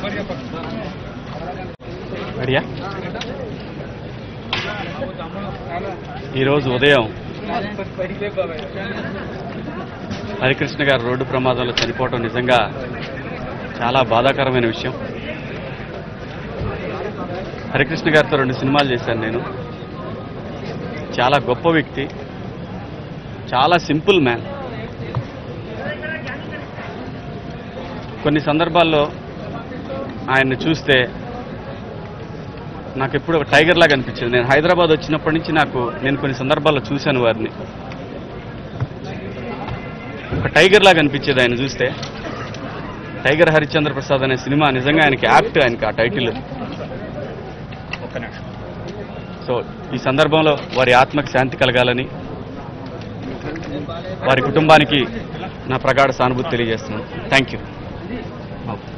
రెడీయా ఈరోజు ఉదయం హరికృష్ణ గారు రోడ్డు ప్రమాదంలో చనిపోవడం నిజంగా చాలా బాధాకరమైన విషయం హరికృష్ణ గారితో రెండు సినిమాలు చేశాను నేను చాలా గొప్ప వ్యక్తి చాలా సింపుల్ మ్యాన్ కొన్ని సందర్భాల్లో ఆయన్ని చూస్తే నాకు ఎప్పుడు ఒక టైగర్ లాగా అనిపించింది నేను హైదరాబాద్ వచ్చినప్పటి నుంచి నాకు నేను కొన్ని సందర్భాల్లో చూశాను వారిని ఒక టైగర్ లాగా అనిపించేది ఆయన చూస్తే టైగర్ హరిశ్చంద్ర ప్రసాద్ అనే సినిమా నిజంగా ఆయనకి యాప్ట్ ఆయనకి ఆ టైటిల్ సో ఈ సందర్భంలో వారి ఆత్మకి శాంతి కలగాలని వారి కుటుంబానికి నా ప్రగాఢ సానుభూతి తెలియజేస్తున్నాను థ్యాంక్ యూ